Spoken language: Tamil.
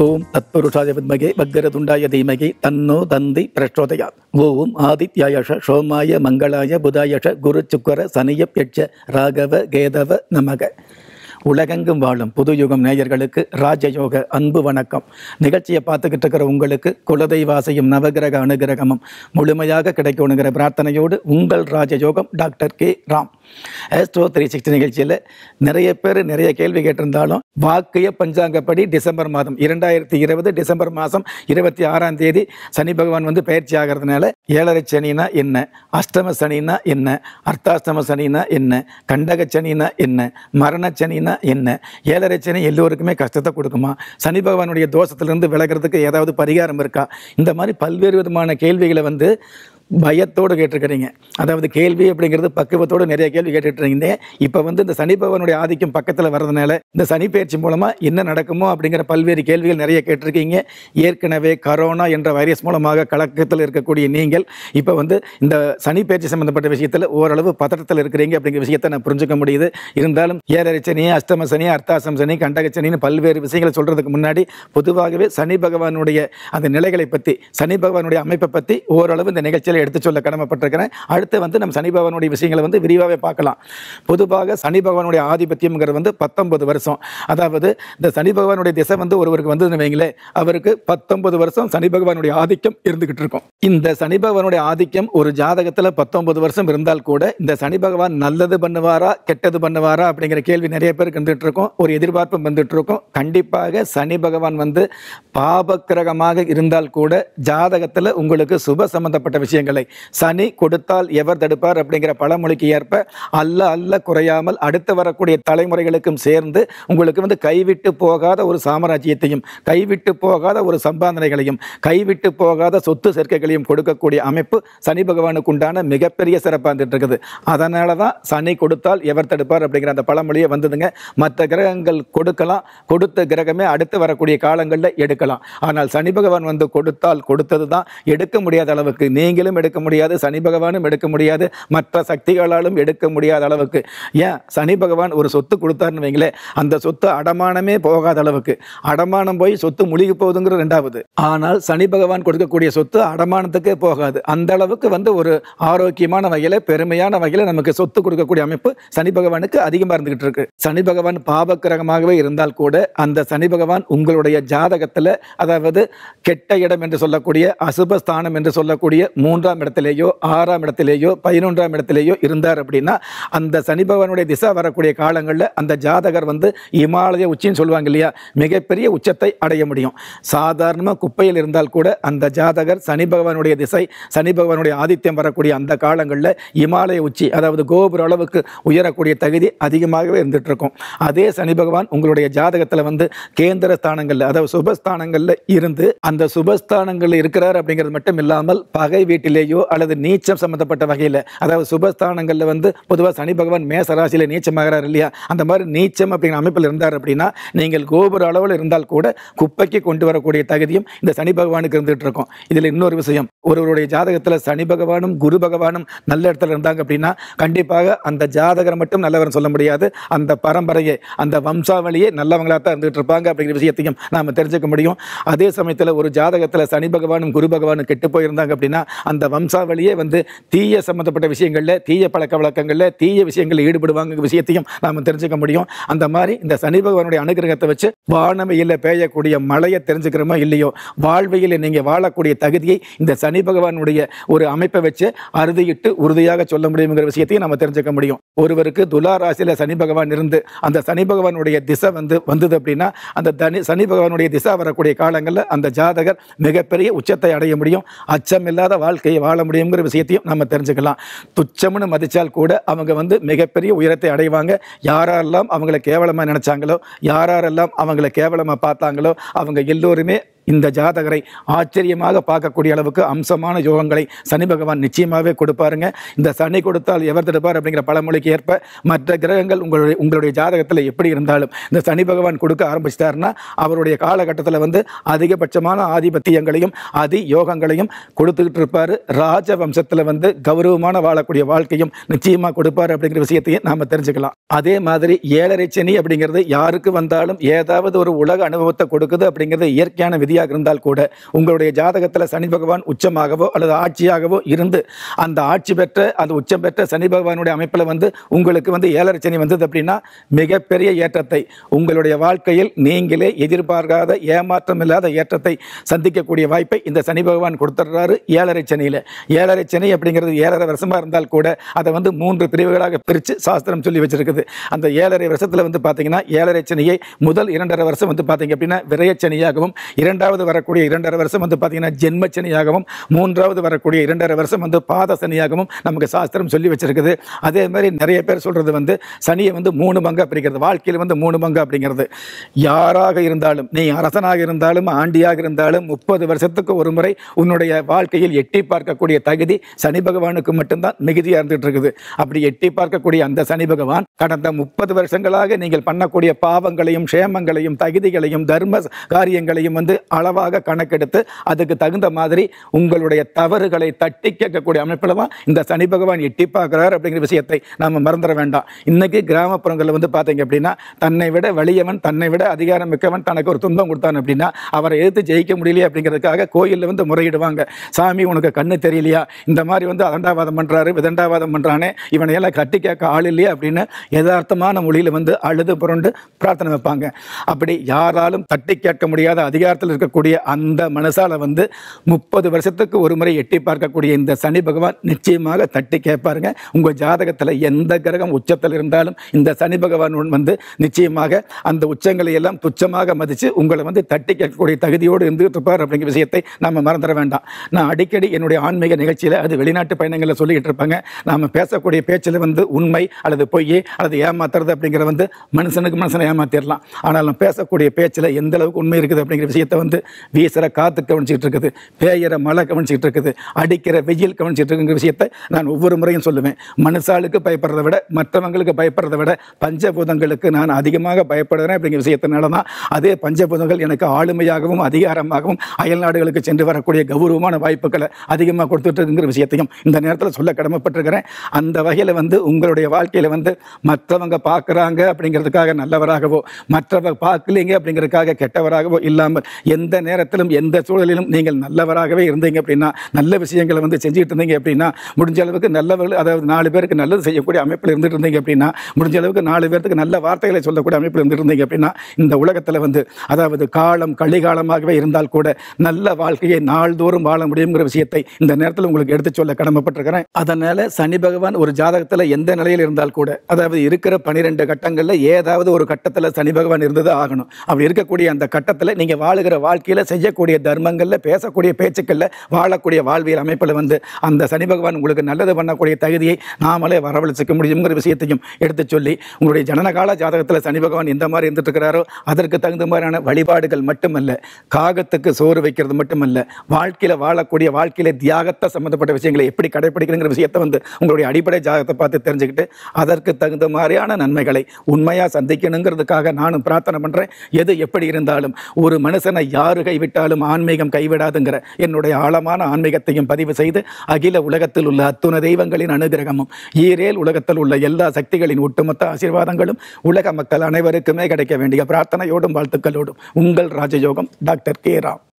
ஓம் தத்புருஷாய வித்மகே வக்கரதுண்டாய தீமகி தன்னோ தந்தி பிரச்சோதயாத் ஓம் ஆதித்யாயஷ சோமாய மங்களாய புதாயஷ குரு சுக்கர சனியப்யட்ச ராகவ கேதவ நமக உலகெங்கும் வாழும் புது யுகம் நேயர்களுக்கு ராஜயோக அன்பு வணக்கம் நிகழ்ச்சியை பார்த்துக்கிட்டு இருக்கிற உங்களுக்கு குலதெய்வாசையும் நவகிரக அனுகிரகமும் முழுமையாக கிடைக்கணுங்கிற பிரார்த்தனையோடு உங்கள் ராஜயோகம் doctor K Ram astro three sixty நிகழ்ச்சியில் நிறைய பேர் நிறைய கேள்வி கேட்டிருந்தாலும் வாக்கிய பஞ்சாங்கப்படி டிசம்பர் மாதம் இரண்டாயிரத்தி இருபது டிசம்பர் மாதம் இருபத்தி ஆறாம் தேதி சனி பகவான் வந்து பயிற்சி ஆகிறதுனால ஏழரை சனினா என்ன அஷ்டம சனினா என்ன அர்த்தாஷ்டம சனினா என்ன கண்டக சனினா என்ன மரண சனினா என்ன ஏழரை சனி எல்லோருக்குமே கஷ்டத்தை கொடுக்குமா சனி பகவானுடைய தோஷத்திலிருந்து விலகிறதுக்கு ஏதாவது பரிகாரம் இருக்கா இந்த மாதிரி பல்வேறு விதமான கேள்விகளை வந்து பயத்தோடு கேட்டிருக்கிறீங்க அதாவது கேள்வி அப்படிங்கிறது பக்குவத்தோடு நிறைய கேள்வி கேட்டுட்டு இருந்தீங்க இப்போ வந்து இந்த சனி பகவானுடைய ஆதிக்கம் பக்கத்தில் வர்றதுனால இந்த சனி பயிற்சி மூலமாக என்ன நடக்குமோ அப்படிங்கிற பல்வேறு கேள்விகள் நிறைய கேட்டிருக்கீங்க ஏற்கனவே கரோனா என்ற வைரஸ் மூலமாக கலக்கத்தில் இருக்கக்கூடிய நீங்கள் இப்போ வந்து இந்த சனி பயிற்சி சம்பந்தப்பட்ட விஷயத்தில் ஓரளவு பதட்டத்தில் இருக்கிறீங்க அப்படிங்கிற விஷயத்தை நான் புரிஞ்சுக்க முடியுது இருந்தாலும் ஏழரை சனி அஷ்டம சனி அர்த்தாசம் சனி கண்டக சனின்னு பல்வேறு விஷயங்களை சொல்கிறதுக்கு முன்னாடி பொதுவாகவே சனி பகவானுடைய அந்த நிலைகளை பற்றி சனி பகவானுடைய அமைப்பை பற்றி ஓரளவு இந்த நிகழ்ச்சியில் எடுத்து சொல்ல கடமைப்பட்டிருக்கிறேன் அடுத்து வந்து நம்ம சனி பகவானுடைய விஷயங்களை வந்து விரிவாகவே பார்க்கலாம் பொதுவாக சனி பகவானுடைய ஆதிபத்தியம்ங்கிறது வந்து பத்தொன்பது வருஷம் அதாவது இந்த சனி பகவானுடைய திசை வந்து ஒருவருக்கு வந்ததுன்னு வைங்களேன் அவருக்கு பத்தொன்பது வருஷம் சனி பகவானுடைய ஆதிக்கம் இருந்துகிட்டு இருக்கும் இந்த சனி பகவானுடைய ஆதிக்கம் ஒரு ஜாதகத்தில் பத்தொன்பது வருஷம் இருந்தால் கூட இந்த சனி பகவான் நல்லது பண்ணுவாரா கெட்டது பண்ணுவாரா அப்படிங்கிற கேள்வி நிறைய பேருக்கு வந்துட்டு இருக்கும் ஒரு எதிர்பார்ப்பு வந்துட்டு இருக்கும் கண்டிப்பாக சனி பகவான் வந்து பாபக்கிரகமாக இருந்தால் கூட ஜாதகத்தில் உங்களுக்கு சுப சம்பந்தப்பட்ட விஷயங்களை சனி கொடுத்தால் எவர் தடுப்பார் அப்படிங்கிற பழமொழிக்கு ஏற்ப அல்ல அல்ல குறையாமல் அடுத்து வரக்கூடிய தலைமுறைகளுக்கும் சேர்ந்து உங்களுக்கு வந்து கைவிட்டு போகாத ஒரு சாம்ராஜ்யத்தையும் கைவிட்டு போகாத ஒரு சம்பாதனைகளையும் கைவிட்டு போகாத சொத்து சேர்க்கைகளையும் கொடுக்கக்கூடிய அமைப்பு சனி பகவானுக்கு உண்டான மிகப்பெரிய சிறப்பாக இருந்துட்டு இருக்குது அதனால தான் சனி கொடுத்தால் எவர் தடுப்பார் அப்படிங்கிற அந்த பழமொழியே வந்ததுங்க மற்ற கிரகங்கள் கொடுக்கலாம் கொடுத்த கிரகமே அடுத்து வரக்கூடிய காலங்களில் எடுக்கலாம் ஆனால் சனி பகவான் வந்து கொடுத்தால் கொடுத்தது தான் எடுக்க முடியாத அளவுக்கு நீங்களும் எடுக்க முடியாது சனி பகவானும் எடுக்க முடியாது மற்ற சக்திகளாலும் எடுக்க முடியாத அளவுக்கு ஏன் சனி பகவான் ஒரு சொத்து கொடுத்தாருன்னு வைங்களேன் அந்த சொத்து அடமானமே போகாத அளவுக்கு அடமானம் போய் சொத்து முழுகி போகுதுங்கிற ரெண்டாவது ஆனால் சனி பகவான் கொடுக்கக்கூடிய சொத்து அடமானத்துக்கே போகாது அந்த அளவுக்கு வந்து ஒரு ஆரோக்கியமான வகையில் பெருமையான வகையில் நமக்கு சொத்து கொடுக்கக்கூடிய அமைப்பு சனி பகவானுக்கு அதிகமாக இருந்துகிட்டு இருக்கு சனி பகவான் பாபக்கிரகமாகவே இருந்தால் கூட அந்த சனி பகவான் உங்களுடைய ஜாதகத்தில் அதாவது கெட்ட இடம் என்று சொல்லக்கூடிய அசுபஸ்தானம் என்று சொல்லக்கூடிய மூன்றாம் இடத்திலேயோ ஆறாம் இடத்திலேயோ பதினொன்றாம் இடத்திலேயோ இருந்தார் அப்படின்னா அந்த சனி பகவானுடைய திசை வரக்கூடிய காலங்களில் அந்த ஜாதகர் வந்து இமாலய உச்சின்னு சொல்லுவாங்க இல்லையா மிகப்பெரிய உச்சத்தை அடைய முடியும் சாதாரணமாக குப்பையில் இருந்தால் கூட அந்த ஜாதகர் சனி பகவானுடைய திசை சனி பகவானுடைய ஆதித்யம் வரக்கூடிய அந்த காலங்களில் இமாலய உச்சி அதாவது கோபுர அளவுக்கு உயரக்கூடிய தகுதி அதிகமாகவே இருந்துட்டு இருக்கும் அதே சனி பகவான் உங்களுடைய ஜாதகத்தில் வந்து கேந்திர ஸ்தானங்களில் அதாவது சுபஸ்தானங்களில் இருந்து அந்த சுபஸ்தானங்களில் இருக்கிறார் அப்படிங்கிறது மட்டும் இல்லாமல் பகை வீட்டிலேயோ அல்லது நீச்சம் சம்பந்தப்பட்ட வகையில் அதாவது சுபஸ்தானங்களில் வந்து பொதுவாக சனி பகவான் மேச ராசியில் நீச்சமாகிறார் இல்லையா அந்த மாதிரி நீச்சம் அப்படிங்கிற அமைப்பில் இருந்தார் அப்படின்னா நீங்கள் கோபுர அளவில் இருந்தால் கூட குப்பைக்கு கொண்டு வரக்கூடிய தகுதியும் இந்த சனி பகவானுக்கு இருந்துகிட்டு இருக்கும் இதில் இன்னொரு விஷயம் ஒருவருடைய ஜாதகத்தில் சனி பகவானும் குரு பகவானும் நல்ல இடத்துல இருந்தாங்க அப்படின்னா கண்டிப்பாக அந்த ஜாதகரை மட்டும் நல்லவர்னு சொல்ல முடியாது அந்த பரம்பரையே அந்த வம்சாவளியே நல்லவங்களாக தான் இருந்துகிட்டு இருப்பாங்க அப்படிங்கிற விஷயத்தையும் நாம் தெரிஞ்சுக்க முடியும் அதே சமயத்தில் ஒரு ஜாதகத்தில் சனி பகவானும் குரு பகவானும் கெட்டு போயிருந்தாங்க அப்படின்னா அந்த வம்சாவளியே வந்து தீய சம்பந்தப்பட்ட விஷயங்களில் தீய பழக்க வழக்கங்களில் தீய விஷயங்களில் ஈடுபடுவாங்க விஷயத்தையும் நாம் தெரிஞ்சுக்க முடியும் அந்த மாதிரி இந்த சனி பகவானுடைய அனுகிரகத்தை வச்சு வானமையில் பெய்யக்கூடிய மழையை தெரிஞ்சுக்கிறோமோ இல்லையோ வாழ்வையில் நீங்கள் வாழக்கூடிய தகுதியை இந்த சனி பகவானுடைய ஒரு அமைப்பை வச்சு அறுதியிட்டு உறுதியாக சொல்ல முடியுங்கிற விஷயத்தையும் நம்ம தெரிஞ்சுக்க முடியும் ஒருவருக்கு துலா ராசியில் சனி பகவான் இருந்து அந்த சனி பகவானுடைய திசை வந்து வந்தது அப்படின்னா அந்த தனி சனி பகவானுடைய திசை வரக்கூடிய காலங்களில் அந்த ஜாதகர் மிகப்பெரிய உச்சத்தை அடைய முடியும் அச்சமில்லாத வாழ்க்கையை வாழ முடியுங்கிற விஷயத்தையும் நம்ம தெரிஞ்சுக்கலாம் துச்சம்னு மதித்தால் கூட அவங்க வந்து மிகப்பெரிய உயரத்தை அடைவாங்க யாரெல்லாம் அவங்கள கேவலமாக நினைச்சாங்களோ யாரெல்லாம் அவங்கள கேவலமாக பார்த்தாங்களோ அவங்க எல்லோருமே இந்த ஜாதகரை ஆச்சரியமாக பார்க்கக்கூடிய அளவுக்கு அம்சமான யோகங்களை சனி பகவான் நிச்சயமாகவே கொடுப்பாருங்க இந்த சனி கொடுத்தால் எவர் தடுப்பார் அப்படிங்கிற பழமொழிக்கு ஏற்ப மற்ற கிரகங்கள் உங்களுடைய உங்களுடைய ஜாதகத்தில் எப்படி இருந்தாலும் இந்த சனி பகவான் கொடுக்க ஆரம்பிச்சிட்டாருன்னா அவருடைய காலகட்டத்தில் வந்து அதிகபட்சமான ஆதிபத்தியங்களையும் அதி யோகங்களையும் கொடுத்துக்கிட்டு இருப்பார் ராஜ வம்சத்தில் வந்து கௌரவமான வாழக்கூடிய வாழ்க்கையும் நிச்சயமாக கொடுப்பார் அப்படிங்கிற விஷயத்தையும் நாம் தெரிஞ்சுக்கலாம் அதே மாதிரி ஏழரை சனி அப்படிங்கிறது யாருக்கு வந்தாலும் ஏதாவது ஒரு உலக அனுபவத்தை கொடுக்குது அப்படிங்கிறது இயற்கையான விதியாக இருந்தால் கூட உங்களுடைய ஜாதகத்தில் சனி பகவான் உச்சமாகவோ அல்லது ஆட்சியாகவோ இருந்து அந்த ஆட்சி பெற்ற அந்த உச்சம் பெற்ற சனி பகவானுடைய அமைப்பில் வந்து உங்களுக்கு வந்து ஏழரை சனி வந்தது அப்படின்னா மிகப்பெரிய ஏற்றத்தை உங்களுடைய வாழ்க்கையில் நீங்களே எதிர்பார்க்காத ஏமாற்றம் இல்லாத ஏற்றத்தை சந்திக்கக்கூடிய வாய்ப்பை இந்த சனி பகவான் கொடுத்துட்றாரு ஏழரை சனியில் ஏழரை சனி அப்படிங்கிறது ஏழரை வருஷமாக இருந்தால் கூட அதை வந்து மூன்று பிரிவுகளாக பிரித்து சாஸ்திரம் சொல்லி வச்சிருக்குது அந்த ஏழரை வருஷத்தில் வந்து பார்த்தீங்கன்னா ஏழரை சனியை முதல் இரண்டரை வருஷம் வந்து பார்த்தீங்க அப்படின்னா விரயச்சனியாகவும் இரண்டாவது வரக்கூடிய இரண்டரை வருஷம் வந்து பார்த்தீங்கன்னா ஜென்மச்சனியாகவும் மூன்றாவது வரக்கூடிய இரண்டரை வருஷம் வந்து பாத சனியாகவும் நமக்கு சாஸ்திரம் சொல்லி வச்சிருக்குது அதே மாதிரி நிறைய பேர் சொல்கிறது வந்து சனியை வந்து மூணு பங்கா பிரிக்கிறது வாழ்க்கையில் வந்து மூணு பங்கா அப்படிங்கிறது யாராக இருந்தாலும் நீ அரசனாக இருந்தாலும் ஆண்டியாக இருந்தாலும் முப்பது வருஷத்துக்கு ஒரு முறை உன்னுடைய வாழ்க்கையில் எட்டி பார்க்கக்கூடிய தகுதி சனி பகவானுக்கு மட்டும்தான் மிகுதியாக இருந்துட்டு இருக்குது அப்படி எட்டி பார்க்கக்கூடிய அந்த சனி பகவான் கடந்த முப்பது வருஷங்களாக நீங்கள் பண்ணக்கூடிய பாவங்களையும் க்ஷேமங்களையும் தகுதிகளையும் தர்ம காரியங்களையும் வந்து அளவாக கணக்கெடுத்து அதுக்கு தகுந்த மாதிரி உங்களுடைய தவறுகளை தட்டி கேட்கக்கூடிய அமைப்பில் தான் இந்த சனி பகவான் எட்டி பார்க்கிறார் அப்படிங்கிற விஷயத்தை நாம் மறந்துட வேண்டாம் இன்னைக்கு கிராமப்புறங்களில் வந்து பார்த்தீங்க அப்படின்னா தன்னை விட வலியவன் தன்னை விட அதிகாரம் மிக்கவன் தனக்கு ஒரு துன்பம் கொடுத்தான் அப்படின்னா அவரை எதிர்த்து ஜெயிக்க முடியலையே அப்படிங்கிறதுக்காக கோயிலில் வந்து முறையிடுவாங்க சாமி உனக்கு கண்ணு தெரியலையா இந்த மாதிரி வந்து அதண்டாவாதம் பண்ணுறாரு விதண்டாவாதம் பண்ணுறானே இவனை எல்லாம் கட்டி கேட்க ஆள் இல்லையே அப்படின்னு யதார்த்தமான மொழியில் வந்து அழுது புரண்டு பிரார்த்தனை வைப்பாங்க அப்படி யாராலும் தட்டி கேட்க முடியாத அதிகாரத்தில் இருக்கக்கூடிய அந்த மனசால வந்து முப்பது வருஷத்துக்கு ஒரு முறை எட்டி பார்க்கக்கூடிய இந்த சனி பகவான் நிச்சயமாக தட்டி கேட்பாருங்க உங்கள் ஜாதகத்தில் எந்த கிரகம் உச்சத்தில் இருந்தாலும் இந்த சனி பகவான் வந்து நிச்சயமாக அந்த உச்சங்களை எல்லாம் துச்சமாக மதித்து உங்களை வந்து தட்டி கேட்கக்கூடிய தகுதியோடு இருந்துகிட்டு இருப்பார் அப்படிங்கிற விஷயத்தை நம்ம மறந்துட வேண்டாம் நான் அடிக்கடி என்னுடைய ஆன்மீக நிகழ்ச்சியில் அது வெளிநாட்டு பயணங்களில் சொல்லிக்கிட்டு இருப்பாங்க நாம் பேசக்கூடிய பேச்சில் வந்து உண்மை அல்லது பொய் அல்லது ஏமாத்துறது அப்படிங்கிற வந்து மனுஷனுக்கு மனுஷனை ஏமாத்திடலாம் ஆனால் நான் பேசக்கூடிய பேச்சில் எந்த அளவுக்கு உண்மை இருக்குது அப்படிங்கிற விஷயத்தை வந்து வீசுகிற காற்று கவனிச்சிட்டு இருக்குது பேயிற மழை கவனிச்சிட்டு இருக்குது அடிக்கிற வெயில் கவனிச்சிட்டு இருக்குங்கிற விஷயத்தை நான் ஒவ்வொரு முறையும் சொல்லுவேன் மனுஷாளுக்கு பயப்படுறதை விட மற்றவங்களுக்கு பயப்படுறதை விட பஞ்சபூதங்களுக்கு நான் அதிகமாக பயப்படுறேன் அப்படிங்கிற விஷயத்தினால தான் அதே பஞ்சபூதங்கள் எனக்கு ஆளுமையாகவும் அதிகாரமாகவும் அயல் நாடுகளுக்கு சென்று வரக்கூடிய கௌரவமான வாய்ப்புகளை அதிகமாக கொடுத்துட்டு இருக்குங்கிற விஷயத்தையும் இந்த நேரத்தில் சொல்ல கடமைப்பட்டிருக்கிறேன் அந்த வகையில் வந்து உங்களுடைய வாழ்க்கையில் வந்து மற்றவங்க பார்க்குறாங்க அப்படிங்கிறதுக்காக நல்லவராகவோ மற்றவங்க பார்க்கலீங்க அப்படிங்கிறதுக்காக கெட்டவராகவோ இல்லாமல் எந்த நேரத்திலும் எந்த சூழலிலும் நீங்கள் நல்லவராகவே இருந்தீங்க அப்படின்னா நல்ல விஷயங்களை வந்து செஞ்சுட்டு இருந்தீங்க அப்படின்னா முடிஞ்ச அளவுக்கு நல்லவர்கள் அதாவது நாலு பேருக்கு நல்லது செய்யக்கூடிய அமைப்பில் இருந்துட்டு இருந்தீங்க அப்படின்னா முடிஞ்ச அளவுக்கு நாலு பேருக்கு நல்ல வார்த்தைகளை சொல்லக்கூடிய அமைப்பில் இருந்துட்டு இருந்தீங்க அப்படின்னா இந்த உலகத்தில் வந்து அதாவது காலம் கலிகாலமாகவே இருந்தால் கூட நல்ல வாழ்க்கையை நாள்தோறும் வாழ முடியுங்கிற விஷயத்தை இந்த நேரத்தில் உங்களுக்கு எடுத்து சொல்ல கடமைப்பட்டிருக்கிறேன் அதனால சனி பகவான் ஒரு ஜாதகத்தில் எந்த நிலையில் இருந்தால் கூட அதாவது இருக்கிற பனிரெண்டு கட்டங்களில் ஏதாவது ஒரு கட்டத்தில் சனி பகவான் இருந்தது ஆகணும் அப்படி இருக்கக்கூடிய அந்த கட்டத்தில் நீங்கள் வாழுகிற வாழ்க்கையில் செய்யக்கூடிய தர்மங்களில் பேசக்கூடிய பேச்சுக்களில் வாழக்கூடிய வாழ்வியல் அமைப்பில் வந்து அந்த சனி பகவான் உங்களுக்கு நல்லது பண்ணக்கூடிய தகுதியை நாமளே வரவழைச்சிக்க முடியுங்கிற விஷயத்தையும் எடுத்து சொல்லி உங்களுடைய ஜனனகால ஜாதகத்தில் சனி பகவான் எந்த மாதிரி இருந்துட்டு இருக்கிறாரோ அதற்கு தகுந்த மாதிரியான வழிபாடுகள் மட்டுமல்ல காகத்துக்கு சோறு வைக்கிறது மட்டுமல்ல வாழ்க்கையில் வாழக்கூடிய வாழ்க்கையில தியாகத்தை சம்மந்தப்பட்ட விஷயங்களை எப்படி கடைப்பிடிக்கிறங்கிற விஷயத்தை வந்து உங்களுடைய அடிப்படை ஜாதகத்தை பார்த்து தெரிஞ்சுக்கிட்டு அதற்கு தகுந்த மாதிரியான நன்மைகளை உண்மையாக சந்திக்கணுங்கிறதுக்காக நானும் பிரார்த்தனை பண்ணுறேன் எது எப்படி இருந்தாலும் ஒரு மனுஷனை யாரு கைவிட்டாலும் ஆன்மீகம் கைவிடாதுங்கிற என்னுடைய ஆழமான ஆன்மீகத்தையும் பதிவு செய்து அகில உலகத்தில் உள்ள அத்துண தெய்வங்களின் அனுகிரகமும் ஈரேல் உலகத்தில் உள்ள எல்லா சக்திகளின் ஒட்டுமொத்த ஆசீர்வாதங்களும் உலக மக்கள் அனைவருக்குமே கிடைக்க வேண்டிய பிரார்த்தனையோடும் வாழ்த்துக்களோடும் உங்கள் ராஜயோகம் டாக்டர் கே ராம்